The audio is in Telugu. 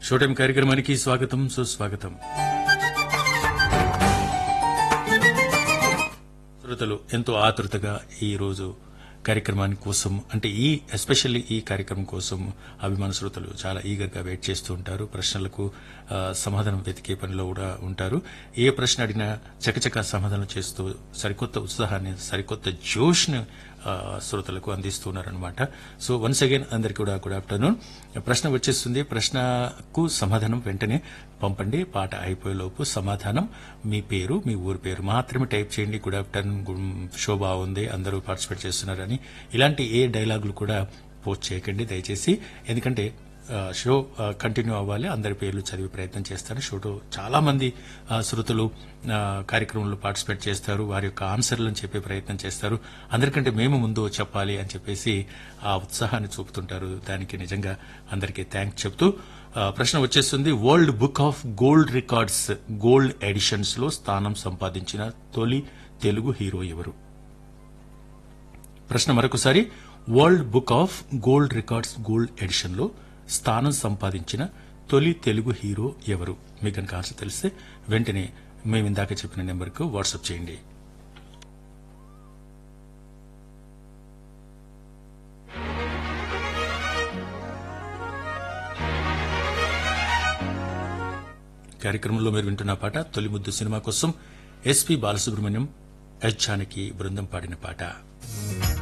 షోటైం కార్యక్రమానికి స్వాగతం సుస్వాగతం శ్రోతలు ఎంతో ఆతృతగా ఈ రోజు కార్యక్రమాని కోసం అంటే ఈ ఎస్పెషల్లీ ఈ కార్యక్రమం కోసం అభిమాన శ్రోతలు చాలా ఈగర్ గా వెయిట్ చేస్తూ ఉంటారు ప్రశ్నలకు ఆ, సమాధానం వెతికే పనిలో కూడా ఉంటారు ఏ ప్రశ్న అడిగినా చకచక సమాధానం చేస్తూ సరికొత్త ఉత్సాహాన్ని సరికొత్త జోష్ ను శ్రోతలకు అందిస్తున్నారనమాట సో వన్స్ అగైన్ అందరికీ కూడా గుడ్ ఆఫ్టర్నూన్ ప్రశ్న వచ్చేస్తుంది ప్రశ్నకు సమాధానం వెంటనే పంపండి పాట అయిపోయేలోపు సమాధానం మీ పేరు మీ ఊరి పేరు మాత్రమే టైప్ చేయండి గుడ్ ఆఫ్టర్నూన్ గుడ్ షో బాగుంది అందరూ పార్టిసిపేట్ చేస్తున్నారని ఇలాంటి ఏ డైలాగులు కూడా పోస్ట్ చేయకండి దయచేసి ఎందుకంటే ఆ, షో ఆ, కంటిన్యూ అవ్వాలి అందరి పేర్లు చదివే ప్రయత్నం చేస్తాను షోలో చాలా మంది ఆ, శ్రోతలు ఆ, కార్యక్రమంలో పార్టిసిపేట్ చేస్తారు వారి యొక్క ఆన్సర్లను చెప్పే ప్రయత్నం చేస్తారు అందరికంటే మేము ముందు చెప్పాలి అని చెప్పేసి ఆ ఉత్సాహాన్ని చూపుతుంటారు దానికి నిజంగా అందరికీ థ్యాంక్స్ చెప్తూ ఆ, ప్రశ్న వచ్చేస్తుంది world book of gold records gold editions లో స్థానం సంపాదించిన తొలి తెలుగు హీరో ఎవరు ప్రశ్న మరొకసారి world book of gold records gold edition లో స్థానం సంపాదించిన తొలి తెలుగు హీరో ఎవరు మీకు కనుక ఆన్సర్ తెలిస్తే వెంటనే మేము ఇందాక చెప్పిన నెంబర్కు వాట్సాప్ చేయండి కార్యక్రమంలో మీరు వింటున్న పాట తొలి ముద్దు సినిమా కోసం ఎస్పి బాలసుబ్రహ్మణ్యం ఎస్ జానకి బృందం పాడిన పాట